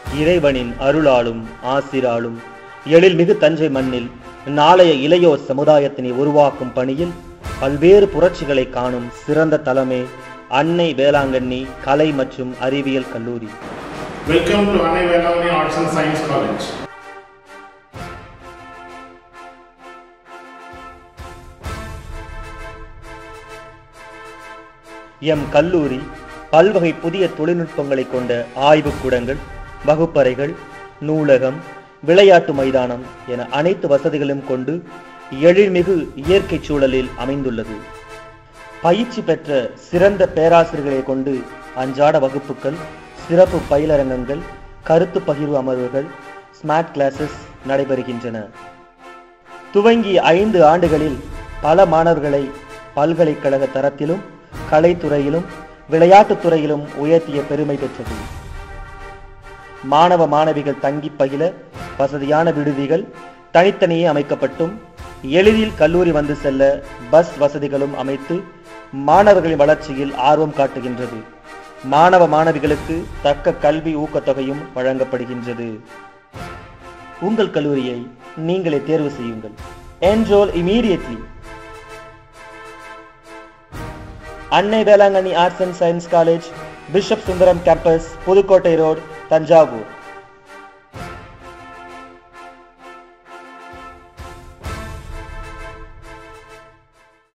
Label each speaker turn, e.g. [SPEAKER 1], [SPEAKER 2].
[SPEAKER 1] இறைவனின் அருளாலும் ஆசிராலும் எழில்மிகு தஞ்சை மண்ணில் நாளைய இளையோர் சமுதாயத்தினை உருவாக்கும் பணியில் பல்வேறு புரட்சிகளை காணும் சிறந்த தலமே அன்னை வேளாங்கண்ணி கலை மற்றும் அறிவியல் கல்லூரி
[SPEAKER 2] Welcome to Anai Vellavani Arts and Science College.
[SPEAKER 1] எம் கல்லூரி பல்வகை புதிய தொழில்நுட்பங்களை கொண்ட ஆய்வுக்கூடங்கள் வகுப்பறைகள் நூலகம் விளையாட்டு மைதானம் என அனைத்து வசதிகளும் கொண்டு எழில்மிகு இயற்கை சூழலில் அமைந்துள்ளது பயிற்சி பெற்ற சிறந்த பேராசிரியர்களை கொண்டு அன்றாட வகுப்புகள் சிறப்பு பயிலரங்கங்கள் கருத்து பகிர்வு அமர்வுகள் ஸ்மார்ட் கிளாஸஸ் நடைபெறுகின்றன துவங்கி ஐந்து ஆண்டுகளில் பல மாணவர்களை பல்கலைக்கழக தரத்திலும் கலைத்துறையிலும் விளையாட்டுத் துறையிலும் உயர்த்திய பெருமை பெற்றது மாணவ மாணவிகள் தங்கி பயில வசதியான விடுதிகள் தனித்தனியே அமைக்கப்பட்டும் எளிதில் கல்லூரி வந்து செல்ல பஸ் வசதிகளும் அமைத்து மாணவர்களின் வளர்ச்சியில் ஆர்வம் காட்டுகின்றது மாணவ மாணவிகளுக்கு தக்க கல்வி ஊக்கத்தொகையும் வழங்கப்படுகின்றது உங்கள் கல்லூரியை நீங்களே தேர்வு செய்யுங்கள் enrol immediately Annai Velankanni arts and science college bishop Sundaram campus Pudukkottai road Thanjavur